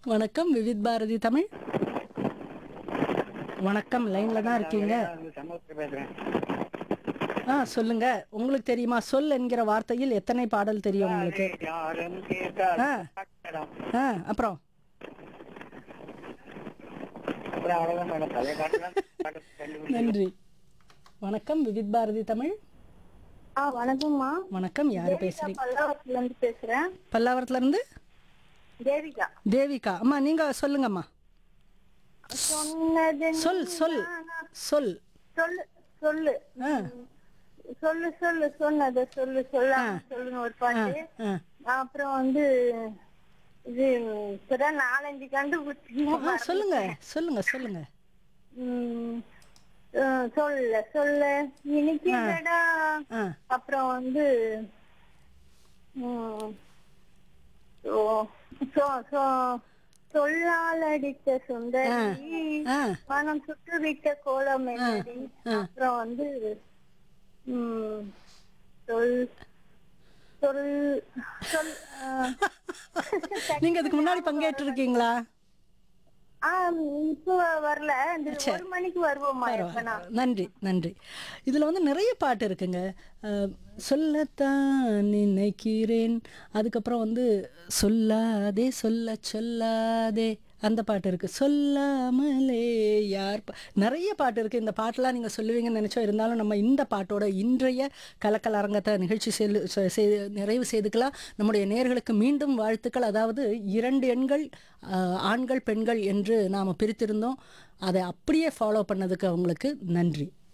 வணக்கம் விவித் பாரதி தமிழ் வணக்கம் லைன்ல தான் இருக்கீங்க சமஸ்கிருத பேசுறேன் ஆ சொல்லுங்க உங்களுக்கு தெரியுமா சொல் என்கிற வார்த்தையில் எத்தனை பாடல் தெரியும் உங்களுக்கு யாரும் கேட்டால் ஆ. பார்க்கலாம். ஆ அப்புறம் அப்புறம் அவ்வளவுதான் மேடம் பழைய பாட்டுலாம் பாட்டு கண்டுபிடிச்சு நன்றி வணக்கம் விவித் பாரதி தமிழ் ஆ வணக்கம்மா வணக்கம் யாரு பேசுறீங்க பல்லாவரத்துல இருந்து பேசுறேன் பல்லாவரத்துல இருந்து தேவிகா தேவிகா அம்மா நீங்க சொல்லுங்கம்மா சொன்னது சொல் சொல் சொல் சொல்லு சொல்லு ஆ சொல்லு சொல்லு சொன்னது சொல்லு சொல்லாம சொல்லுங்க ஒரு பாட்டு ஆ அப்புறம் வந்து இது இப்பதான் நாலஞ்சு கண்டுபிடிச்சிங்க ஆ, சொல்லுங்க சொல்லுங்க சொல்லுங்க ம், அஹ், சொல்ல சொல்ல இனிக்கிறடா ஆ அப்புறம் வந்து ம், சோ- சோ- சோ- சொல்லால் அடித்த சுந்தரி ஆ மனம் சுட்டுவிட்ட கோலம் என்னடி அப்புறம் வந்து ம், சொல் சொல் சொல் ஆ, நீங்க இதுக்கு முன்னாடி பங்கேற்று இருக்கீங்களா ஆ, இப்போ வரல இந்த ஒரு மணிக்கு வருவோமா எப்பனா நன்றி நன்றி இதுல வந்து நிறைய பாட்டு இருக்குங்க அஹ், சொல்லத்தான் நினைக்கிறேன் அதுக்கப்புறம் வந்து சொல்லாதே சொல்ல சொல்லாதே அந்த பாட்டு இருக்கு சொல்லாமலே யார் பா- நிறைய பாட்டு இருக்கு இந்த பாட்டெல்லாம் நீங்க சொல்லுவீங்கன்னு நினைச்சோம் இருந்தாலும் நம்ம இந்த பாட்டோட இன்றைய கலக்கல் அரங்கத்தை நிகழ்ச்சி செல்லு- செ- செ- நிறைவு செய்துக்கலாம் நம்முடைய நேர்களுக்கு மீண்டும் வாழ்த்துக்கள் அதாவது இரண்டு எண்கள் அஹ், ஆண்கள் பெண்கள் என்று நாம் பிரித்திருந்தோம் அதை அப்படியே ஃபாலோ பண்ணதுக்கு அவங்களுக்கு நன்றி